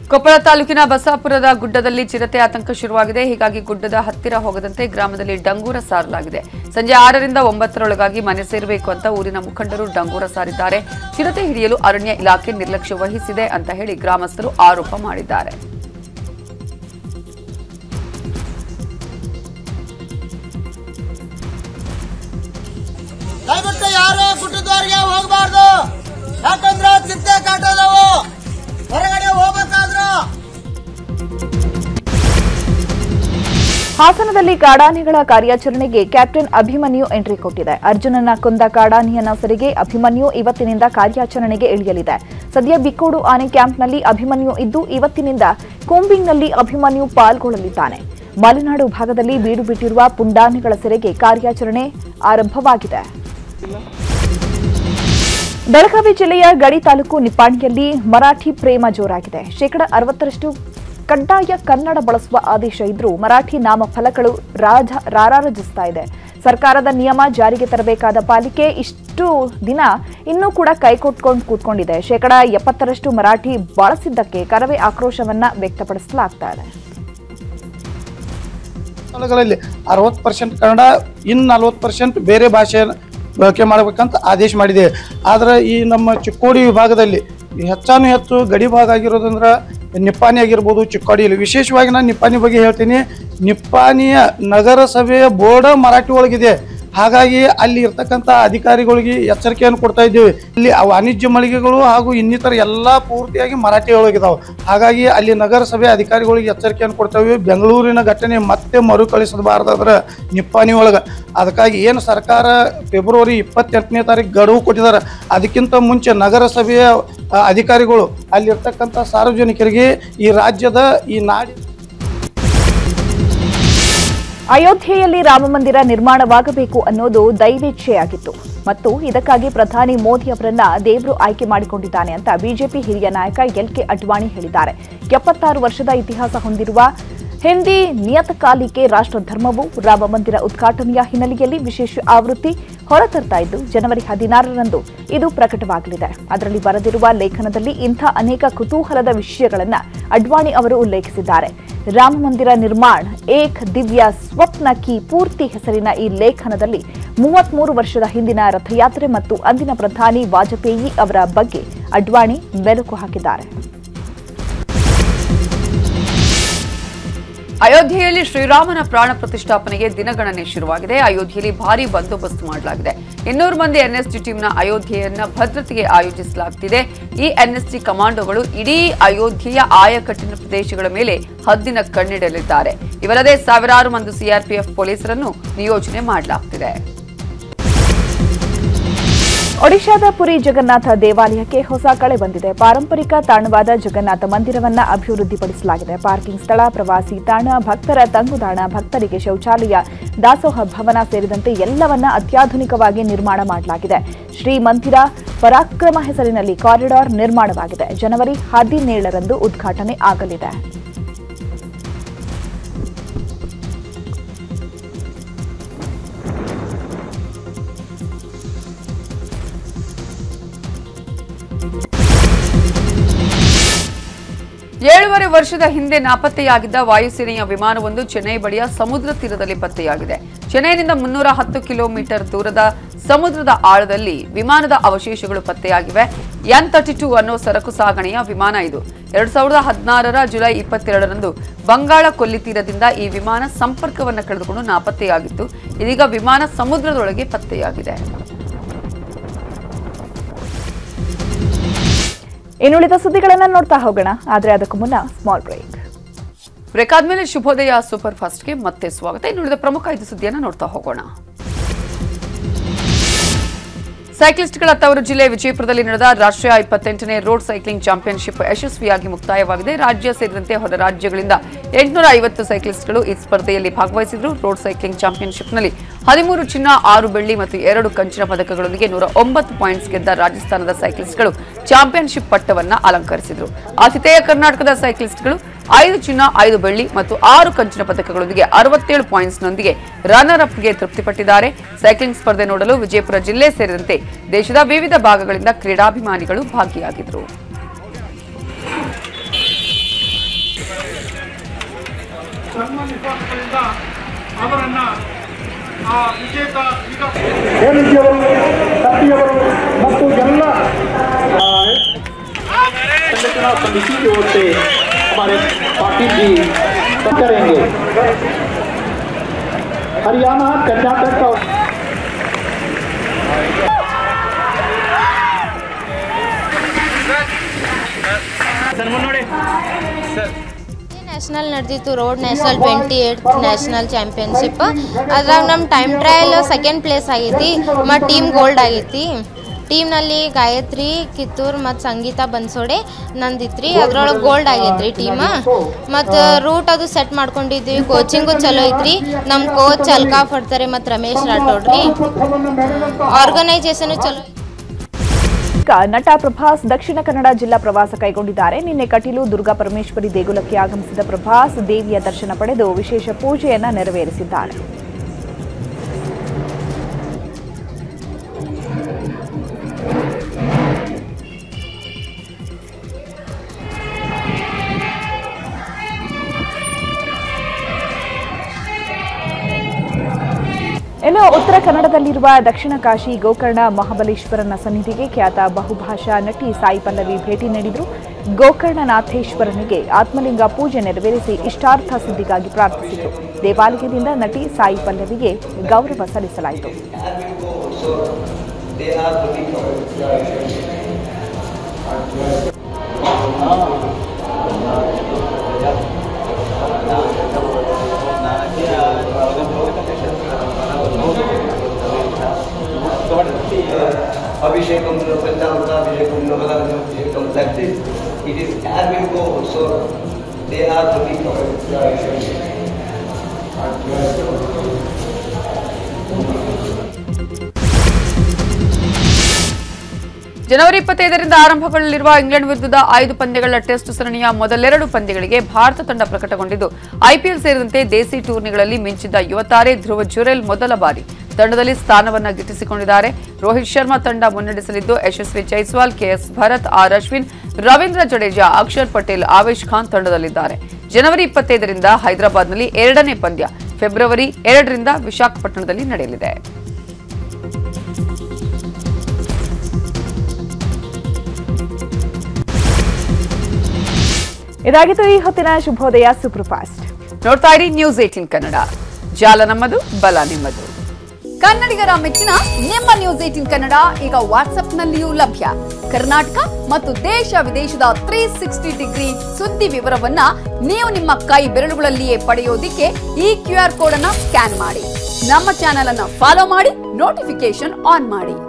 ಕೊಪ್ಪಳ ತಾಲೂಕಿನ ಬಸಾಪುರದ ಗುಡ್ಡದಲ್ಲಿ ಚಿರತೆ ಆತಂಕ ಶುರುವಾಗಿದೆ ಹೀಗಾಗಿ ಗುಡ್ಡದ ಹತ್ತಿರ ಹೋಗದಂತೆ ಗ್ರಾಮದಲ್ಲಿ ಡಂಗೂರ ಸಾರಲಾಗಿದೆ ಸಂಜೆ ಆರರಿಂದ ಒಂಬತ್ತರೊಳಗಾಗಿ ಮನೆ ಸೇರಬೇಕು ಅಂತ ಊರಿನ ಮುಖಂಡರು ಡಂಗೂರ ಸಾರಿದ್ದಾರೆ ಚಿರತೆ ಹಿಡಿಯಲು ಅರಣ್ಯ ಇಲಾಖೆ ನಿರ್ಲಕ್ಷ್ಯ ವಹಿಸಿದೆ ಅಂತ ಹೇಳಿ ಗ್ರಾಮಸ್ಥರು ಆರೋಪ ಮಾಡಿದ್ದಾರೆ ದಯವಿಟ್ಟು ಯಾರು ಗುಡ್ಡದವರೆಗೆ ಹೋಗಬಾರ್ದು ಯಾಕಂದ್ರೆ ಚಿಂತೆ ಕಾಟದವು ಹೊರಗಡೆ ಹೋಗ್ಬೇಕಾದ್ರು ಹಾಸನದಲ್ಲಿ ಕಾಡಾನೆಗಳ ಕಾರ್ಯಾಚರಣೆಗೆ ಕ್ಯಾಪ್ಟನ್ ಅಭಿಮನ್ಯು ಎಂಟ್ರಿ ಕೊಟ್ಟಿದೆ ಅರ್ಜುನನ ಕೊಂದ ಕಾಡಾನೆಯನ್ನ ಸರಿಗೆ ಅಭಿಮನ್ಯು ಇವತ್ತಿನಿಂದ ಕಾರ್ಯಾಚರಣೆಗೆ ಇಳಿಯಲಿದೆ ಸದ್ಯ ಬಿಕ್ಕೋಡು ಆನೆ ಕ್ಯಾಂಪ್ನಲ್ಲಿ ಅಭಿಮನ್ಯು ಇದ್ದು ಇವತ್ತಿನಿಂದ ಕೋಂಬಿಂಗ್ನಲ್ಲಿ ಅಭಿಮನ್ಯು ಪಾಲ್ಗೊಳ್ಳಲಿದ್ದಾನೆ ಮಲೆನಾಡು ಭಾಗದಲ್ಲಿ ಬೀಡು ಬಿಟ್ಟಿರುವ ಪುಂಡಾನೆಗಳ ಸೆರೆಗೆ ಕಾರ್ಯಾಚರಣೆ ಆರಂಭವಾಗಿದೆ ಬೆಳಗಾವಿ ಜಿಲ್ಲೆಯ ಗಡಿ ತಾಲೂಕು ನಿಪ್ಪಾಣಿಯಲ್ಲಿ ಮರಾಠಿ ಪ್ರೇಮ ಜೋರಾಗಿದೆ ಶೇಕಡ ಅರವತ್ತರಷ್ಟು ಕಡ್ಡಾಯ ಕನ್ನಡ ಬಳಸುವ ಆದೇಶ ಇದ್ರೂ ಮರಾಠಿ ನಾಮಫಲಕಗಳು ರಾಜ ರಾರಾಜಿಸ್ತಾ ಇದೆ ಸರ್ಕಾರದ ನಿಯಮ ಜಾರಿಗೆ ತರಬೇಕಾದ ಪಾಲಿಕೆ ಇಷ್ಟು ದಿನ ಇನ್ನೂ ಕೂಡ ಕೈಕೊಟ್ಕೊಂಡು ಕೂತ್ಕೊಂಡಿದೆ ಶೇಕಡ ಎಪ್ಪತ್ತರಷ್ಟು ಮರಾಠಿ ಬಳಸಿದ್ದಕ್ಕೆ ಕರವೇ ಆಕ್ರೋಶವನ್ನ ವ್ಯಕ್ತಪಡಿಸಲಾಗ್ತಾ ಇದೆ ಸ್ಥಳಗಳಲ್ಲಿ ಅರವತ್ತು ಪರ್ಸೆಂಟ್ ಕನ್ನಡ ಇನ್ನು ನಲ್ವತ್ತು ಪರ್ಸೆಂಟ್ ಬೇರೆ ಭಾಷೆ ಬಳಕೆ ಮಾಡಬೇಕಂತ ಆದೇಶ ಮಾಡಿದೆ ಆದರೆ ಈ ನಮ್ಮ ಚಿಕ್ಕೋಡಿ ವಿಭಾಗದಲ್ಲಿ ಹೆಚ್ಚಾನು ಹೆಚ್ಚು ಗಡಿ ಭಾಗ ಆಗಿರೋದಂದ್ರೆ ನಿಪ್ಪಾಣಿ ಆಗಿರ್ಬೋದು ಚಿಕ್ಕೋಡಿಯಲ್ಲಿ ವಿಶೇಷವಾಗಿ ನಾನು ನಿಪ್ಪಾಣಿ ಬಗ್ಗೆ ಹೇಳ್ತೀನಿ ನಿಪ್ಪಾಣಿಯ ನಗರಸಭೆಯ ಬೋರ್ಡ್ ಮರಾಠಿ ಒಳಗಿದೆ ಹಾಗಾಗಿ ಅಲ್ಲಿ ಇರ್ತಕ್ಕಂಥ ಅಧಿಕಾರಿಗಳಿಗೆ ಎಚ್ಚರಿಕೆಯನ್ನು ಕೊಡ್ತಾ ಇದ್ದೀವಿ ಇಲ್ಲಿ ಆ ವಾಣಿಜ್ಯ ಮಳಿಗೆಗಳು ಹಾಗೂ ಇನ್ನಿತರ ಎಲ್ಲ ಪೂರ್ತಿಯಾಗಿ ಮರಾಠಿ ಒಳಗಿದಾವೆ ಹಾಗಾಗಿ ಅಲ್ಲಿ ನಗರಸಭೆ ಅಧಿಕಾರಿಗಳಿಗೆ ಎಚ್ಚರಿಕೆಯನ್ನು ಕೊಡ್ತೇವೆ ಬೆಂಗಳೂರಿನ ಘಟನೆ ಮತ್ತೆ ಮರುಕಳಿಸಬಾರ್ದಾದ್ರೆ ನಿಪ್ಪಾಣಿ ಒಳಗೆ ಅದಕ್ಕಾಗಿ ಏನು ಸರ್ಕಾರ ಫೆಬ್ರವರಿ ಇಪ್ಪತ್ತೆಂಟನೇ ತಾರೀಕು ಗಡುವು ಕೊಟ್ಟಿದ್ದಾರೆ ಅದಕ್ಕಿಂತ ಮುಂಚೆ ನಗರಸಭೆಯ ಆ, ಅಧಿಕಾರಿಗಳು ಅಲ್ಲಿರ್ತಕ್ಕಂಥ ಸಾರ್ವಜನಿಕರಿಗೆ ಈ ರಾಜ್ಯದ ಈ ನಾಡಿ ಅಯೋಧ್ಯೆಯಲ್ಲಿ ರಾಮಮಂದಿರ ನಿರ್ಮಾಣವಾಗಬೇಕು ಅನ್ನೋದು ದೈವೇಚ್ಛೆಯಾಗಿತ್ತು ಮತ್ತು ಇದಕ್ಕಾಗಿ ಪ್ರಧಾನಿ ಮೋದಿ ಅವರನ್ನ ದೇವರು ಆಯ್ಕೆ ಮಾಡಿಕೊಂಡಿದ್ದಾನೆ ಅಂತ ಬಿಜೆಪಿ ಹಿರಿಯ ನಾಯಕ ಎಲ್ ಕೆ ಅಡ್ವಾಣಿ ಹೇಳಿದ್ದಾರೆ ಎಪ್ಪತ್ತಾರು ವರ್ಷದ ಇತಿಹಾಸ ಹೊಂದಿರುವ ಹಿಂದಿ ನಿಯತಕಾಲಿಕೆ ರಾಷ್ಟ್ರ ಧರ್ಮವು ರಾಮ ಮಂದಿರ ಉದ್ಘಾಟನೆಯ ಹಿನ್ನೆಲೆಯಲ್ಲಿ ವಿಶೇಷ ಆವೃತ್ತಿ ಹೊರತರ್ತಾ ಇದ್ದು ಜನವರಿ ಹದಿನಾರರಂದು ಇದು ಪ್ರಕಟವಾಗಲಿದೆ ಅದರಲ್ಲಿ ಬರೆದಿರುವ ಲೇಖನದಲ್ಲಿ ಇಂಥ ಅನೇಕ ಕುತೂಹಲದ ವಿಷಯಗಳನ್ನ ಅಡ್ವಾಣಿ ಅವರು ಉಲ್ಲೇಖಿಸಿದ್ದಾರೆ ರಾಮ ಮಂದಿರ ನಿರ್ಮಾಣ ಏಕ್ ದಿವ್ಯ ಸ್ವಪ್ನ ಕಿ ಪೂರ್ತಿ ಹೆಸರಿನ ಈ ಲೇಖನದಲ್ಲಿ ಮೂವತ್ಮೂರು ವರ್ಷದ ಹಿಂದಿನ ರಥಯಾತ್ರೆ ಮತ್ತು ಅಂದಿನ ಪ್ರಧಾನಿ ವಾಜಪೇಯಿ ಅವರ ಬಗ್ಗೆ ಅಡ್ವಾಣಿ ಮೆಲುಕು ಹಾಕಿದ್ದಾರೆ ಅಯೋಧ್ಯೆಯಲ್ಲಿ ಶ್ರೀರಾಮನ ಪ್ರಾಣ ಪ್ರತಿಷ್ಠಾಪನೆಗೆ ದಿನಗಣನೆ ಶುರುವಾಗಿದೆ ಅಯೋಧ್ಯೆಯಲ್ಲಿ ಭಾರಿ ಬಂದೋಬಸ್ತ್ ಮಾಡಲಾಗಿದೆ ಇನ್ನೂರು ಮಂದಿ ಎನ್ಎಸ್ಜಿ ಟೀಮ್ನ ಅಯೋಧ್ಯೆಯನ್ನ ಭದ್ರತೆಗೆ ಆಯೋಜಿಸಲಾಗುತ್ತಿದೆ ಈ ಎನ್ಎಸ್ಜಿ ಕಮಾಂಡೋಗಳು ಇಡೀ ಅಯೋಧ್ಯೆಯ ಆಯಕಟ್ಟಿನ ಪ್ರದೇಶಗಳ ಮೇಲೆ ಹದ್ದಿನ ಕಣ್ಣಿಡಲಿದ್ದಾರೆ ಇವರದೇ ಸಾವಿರಾರು ಮಂದಿ ಸಿಆರ್ಪಿಎಫ್ ಪೊಲೀಸರನ್ನು ನಿಯೋಜನೆ ಮಾಡಲಾಗುತ್ತಿದೆ ಒಡಿಶಾದ ಪುರಿ ಜಗನ್ನಾಥ ದೇವಾಲಯಕ್ಕೆ ಹೊಸ ಕಳೆ ಬಂದಿದೆ ಪಾರಂಪರಿಕ ತಾಣವಾದ ಜಗನ್ನಾಥ ಮಂದಿರವನ್ನ ಅಭಿವೃದ್ಧಿಪಡಿಸಲಾಗಿದೆ ಪಾರ್ಕಿಂಗ್ ಸ್ಥಳ ಪ್ರವಾಸಿ ತಾಣ ಭಕ್ತರ ತಂಗುದಾಣ ಭಕ್ತರಿಗೆ ಶೌಚಾಲಯ ದಾಸೋಹ ಭವನ ಸೇರಿದಂತೆ ಎಲ್ಲವನ್ನ ಅತ್ಯಾಧುನಿಕವಾಗಿ ನಿರ್ಮಾಣ ಮಾಡಲಾಗಿದೆ ಶ್ರೀ ಮಂದಿರ ಪರಾಕ್ರಮ ಹೆಸರಿನಲ್ಲಿ ಕಾರಿಡಾರ್ ನಿರ್ಮಾಣವಾಗಿದೆ ಜನವರಿ ಹದಿನೇಳರಂದು ಉದ್ಘಾಟನೆ ಆಗಲಿದೆ ಏಳುವರೆ ವರ್ಷದ ಹಿಂದೆ ನಾಪತ್ತೆಯಾಗಿದ್ದ ವಾಯುಸೇನೆಯ ವಿಮಾನವೊಂದು ಚೆನ್ನೈ ಬಳಿಯ ಸಮುದ್ರ ತೀರದಲ್ಲಿ ಪತ್ತೆಯಾಗಿದೆ ಚೆನ್ನೈನಿಂದ ಮುನ್ನೂರ ಹತ್ತು ಕಿಲೋಮೀಟರ್ ದೂರದ ಸಮುದ್ರದ ಆಳದಲ್ಲಿ ವಿಮಾನದ ಅವಶೇಷಗಳು ಪತ್ತೆಯಾಗಿವೆ ಎನ್ ತರ್ಟಿ ಟೂ ಅನ್ನೋ ಸರಕು ಸಾಗಣೆಯ ವಿಮಾನ ಇದು ಎರಡ್ ಸಾವಿರದ ಹದಿನಾರರ ಜುಲೈ ಇಪ್ಪತ್ತೆರಡರಂದು ಬಂಗಾಳ ಕೊಲ್ಲಿ ತೀರದಿಂದ ಈ ವಿಮಾನ ಸಂಪರ್ಕವನ್ನು ಕಳೆದುಕೊಂಡು ನಾಪತ್ತೆಯಾಗಿತ್ತು ಇದೀಗ ವಿಮಾನ ಸಮುದ್ರದೊಳಗೆ ಪತ್ತೆಯಾಗಿದೆ ಇನ್ನುಳಿದ ಸುದ್ದಿಗಳನ್ನ ನೋಡ್ತಾ ಹೋಗೋಣ ಆದ್ರೆ ಅದಕ್ಕೂ ಮುನ್ನ ಸ್ಮಾಲ್ ಬ್ರೇಕ್ ಬ್ರೇಕ್ ಆದ್ಮೇಲೆ ಶುಭೋದಯ ಸೂಪರ್ ಫಾಸ್ಟ್ಗೆ ಮತ್ತೆ ಸ್ವಾಗತ ಇನ್ನುಳಿದ ಪ್ರಮುಖ ಐದು ಸುದ್ದಿಯನ್ನು ನೋಡ್ತಾ ಹೋಗೋಣ ಸೈಕ್ಲಿಸ್ಟ್ಗಳ ತವರು ಜಿಲ್ಲೆ ವಿಜಯಪುರದಲ್ಲಿ ನಡೆದ ರಾಷ್ಟ್ರೀಯ ಇಪ್ಪತ್ತೆಂಟನೇ ರೋಡ್ ಸೈಕ್ಲಿಂಗ್ ಚಾಂಪಿಯನ್ಶಿಪ್ ಯಶಸ್ವಿಯಾಗಿ ಮುಕ್ತಾಯವಾಗಿದೆ ರಾಜ್ಯ ಸೇರಿದಂತೆ ಹೊರ ರಾಜ್ಯಗಳಿಂದ ಎಂಟುನೂರ ಐವತ್ತು ಸೈಕ್ಲಿಸ್ಟ್ಗಳು ಈ ಸ್ಪರ್ಧೆಯಲ್ಲಿ ಭಾಗವಹಿಸಿದ್ರು ರೋಡ್ ಸೈಕ್ಲಿಂಗ್ ಚಾಂಪಿಯನ್ಶಿಪ್ನಲ್ಲಿ ಹದಿಮೂರು ಚಿನ್ನ ಆರು ಬೆಳ್ಳಿ ಮತ್ತು ಎರಡು ಕಂಚಿನ ಪದಕಗಳೊಂದಿಗೆ ನೂರ ಒಂಬತ್ತು ಪಾಯಿಂಟ್ಸ್ ಗೆದ್ದ ರಾಜಸ್ಥಾನದ ಸೈಕ್ಲಿಸ್ಟ್ಗಳು ಚಾಂಪಿಯನ್ಶಿಪ್ ಪಟ್ಟವನ್ನ ಅಲಂಕರಿಸಿದರು ಆತಿಥೇಯ ಕರ್ನಾಟಕದ ಸೈಕ್ಲಿಸ್ಟ್ಗಳು ಐದು ಚಿನ್ನ ಐದು ಬೆಳ್ಳಿ ಮತ್ತು ಆರು ಕಂಚಿನ ಪದಕಗಳೊಂದಿಗೆ ಅರವತ್ತೇಳು ಪಾಯಿಂಟ್ಸ್ನೊಂದಿಗೆ ರನ್ನರ್ ಅಪ್ಗೆ ತೃಪ್ತಿಪಟ್ಟಿದ್ದಾರೆ ಸೈಕ್ಲಿಂಗ್ ಸ್ಪರ್ಧೆ ನೋಡಲು ವಿಜಯಪುರ ಜಿಲ್ಲೆ ಸೇರಿದಂತೆ ದೇಶದ ವಿವಿಧ ಭಾಗಗಳಿಂದ ಕ್ರೀಡಾಭಿಮಾನಿಗಳು ಭಾಗಿಯಾಗಿದ್ದರು ಸನ್ಮಾನಿಸುವುದರಿಂದ ಅವರನ್ನ ಆ ವಿಜೇತ ಈಗ ಗೋವಿಂದಿಯವರು ಕತ್ತಿಯವರು ಮತ್ತು ಎಲ್ಲ संगठना समिति की ओर से हमारे पाटिल जी करेंगे हरियाणा कर्नाटक और ನ್ಯಾಷನಲ್ ನಡೆದಿತ್ತು road national twenty eight national championship ಅದ್ರಾಗ ನಮ್ಮ ಟೈಮ್ ಟ್ರಯಲ್ ಸೆಕೆಂಡ್ ಪ್ಲೇಸ್ ಆಗೈತಿ ಮತ್ತು ಟೀಮ್ ಗೋಲ್ಡ್ ಆಗೈತಿ ಟೀಮ್ನಲ್ಲಿ ಗಾಯತ್ರಿ ಕಿತ್ತೂರ್ ಮತ್ತು ಸಂಗೀತ ಬನ್ಸೋಡೆ ನಂದಿತ್ರಿ ಅದ್ರೊಳಗೆ ಗೋಲ್ಡ್ ಆಗೈತ್ರಿ ಟೀಮ್ ಮತ್ತು ರೂಟ್ ಅದು ಸೆಟ್ ಮಾಡ್ಕೊಂಡಿದ್ವಿ ಕೋಚಿಂಗು ಚಲೋ ಐತ್ರಿ ನಮ್ಮ ಕೋಚ್ ಅಲ್ಕಾ ಫಡ್ತಾರೆ ಮತ್ತು ರಮೇಶ್ ರಾಠೋಡ್ರಿ ಆರ್ಗನೈಜೇಷನು ಚಲೋ ಐತಿ. ಈಗ ನಟ ಪ್ರಭಾಸ್ ದಕ್ಷಿಣ ಕನ್ನಡ ಜಿಲ್ಲಾ ಪ್ರವಾಸ ಕೈಗೊಂಡಿದ್ದಾರೆ ನಿನ್ನೆ ಕಟೀಲು ದುರ್ಗಾ ಪರಮೇಶ್ವರಿ ದೇಗುಲಕ್ಕೆ ಆಗಮಿಸಿದ ಪ್ರಭಾಸ್ ದೇವಿಯ ದರ್ಶನ ಪಡೆದು ವಿಶೇಷ ಪೂಜೆಯನ್ನ ನೆರವೇರಿಸಿದ್ದಾರೆ ಇನ್ನು ಉತ್ತರ ಕನ್ನಡದಲ್ಲಿರುವ ದಕ್ಷಿಣ ಕಾಶಿ ಗೋಕರ್ಣ ಮಹಾಬಲೇಶ್ವರನ ಸನ್ನಿಧಿಗೆ ಖ್ಯಾತ ಬಹುಭಾಷಾ ನಟಿ ಸಾಯಿ ಪಲ್ಲವಿ ಭೇಟಿ ನೀಡಿದ್ರು ಗೋಕರ್ಣನಾಥೇಶ್ವರನಿಗೆ ಆತ್ಮಲಿಂಗ ಪೂಜೆ ನೆರವೇರಿಸಿ ಇಷ್ಟಾರ್ಥ ಸಿದ್ಧಿಗಾಗಿ ಪ್ರಾರ್ಥಿಸಿತು ದೇವಾಲಯದಿಂದ ನಟಿ ಸಾಯಿ ಪಲ್ಲವಿಗೆ ಗೌರವ ಸಲ್ಲಿಸಲಾಯಿತು Abhishekam, Panchavrata, Abhishekam, Navadabhishekam, like this. It is as we go, so they are to be covered. ಜನವರಿ ಇಪ್ಪತ್ತೈದರಿಂದ ಆರಂಭಗೊಳ್ಳಲಿರುವ ಇಂಗ್ಲೆಂಡ್ ವಿರುದ್ಧದ ಐದು ಪಂದ್ಯಗಳ ಟೆಸ್ಟ್ ಸರಣಿಯ ಮೊದಲೆರಡು ಪಂದ್ಯಗಳಿಗೆ ಭಾರತ ತಂಡ ಪ್ರಕಟಗೊಂಡಿದ್ದು ಐಪಿಎಲ್ ಸೇರಿದಂತೆ ದೇಸಿ ಟೂರ್ನಿಗಳಲ್ಲಿ ಮಿಂಚಿದ್ದ ಯುವ ತಾರೆ ಧ್ರುವ ಜುರೆಲ್ ಮೊದಲ ಬಾರಿ ತಂಡದಲ್ಲಿ ಸ್ಥಾನವನ್ನ ಗಿಟ್ಟಿಸಿಕೊಂಡಿದ್ದಾರೆ ರೋಹಿತ್ ಶರ್ಮಾ ತಂಡ ಮುನ್ನಡೆಸಲಿದ್ದು ಯಶಸ್ವಿ ಜೈಸ್ವಾಲ್ ಕೆಎಸ್ ಭರತ್ ಆರ್ ಅಶ್ವಿನ್ ರವೀಂದ್ರ ಜಡೇಜಾ ಅಕ್ಷರ್ ಪಟೇಲ್ ಆವೇಶ್ ಖಾನ್ ತಂಡದಲ್ಲಿದ್ದಾರೆ ಜನವರಿ ಇಪ್ಪತ್ತೈದರಿಂದ ಹೈದರಾಬಾದ್ನಲ್ಲಿ ಎರಡನೇ ಪಂದ್ಯ ಫೆಬ್ರವರಿ ಎರಡರಿಂದ ವಿಶಾಖಪಟ್ಟಣದಲ್ಲಿ ನಡೆಯಲಿದೆ ಇದಾಗಿತ್ತು ಈ ಹೊತ್ತಿನ ಶುಭೋದಯ ಸೂಪರ್ ಫಾಸ್ಟ್ ನೋಡ್ತಾ ಇರಿ ನ್ಯೂಸ್ ಏಟೀನ್ ಕನ್ನಡ ಜಾಲ ನಮ್ಮದು ಬಲ ನಿಮ್ಮದು ಕನ್ನಡಿಗರ ಮೆಚ್ಚಿನ ನಿಮ್ಮ ನ್ಯೂಸ್ ಏಟಿನ್ ಕನ್ನಡ ಈಗ ವಾಟ್ಸ್ಆಪ್ನಲ್ಲಿಯೂ ಲಭ್ಯ ಕರ್ನಾಟಕ ಮತ್ತು ದೇಶ ವಿದೇಶದ ತ್ರೀ ಸಿಕ್ಸ್ಟಿ ಡಿಗ್ರಿ ಸುದ್ದಿ ವಿವರವನ್ನ ನೀವು ನಿಮ್ಮ ಕೈ ಬೆರಳುಗಳಲ್ಲಿಯೇ ಪಡೆಯೋದಿಕ್ಕೆ ಈ ಕ್ಯೂ ಆರ್ ಕೋಡ್ ಅನ್ನ ಸ್ಕ್ಯಾನ್ ಮಾಡಿ ನಮ್ಮ ಚಾನೆಲ್ ಅನ್ನ ಫಾಲೋ ಮಾಡಿ ನೋಟಿಫಿಕೇಶನ್ ಆನ್ ಮಾಡಿ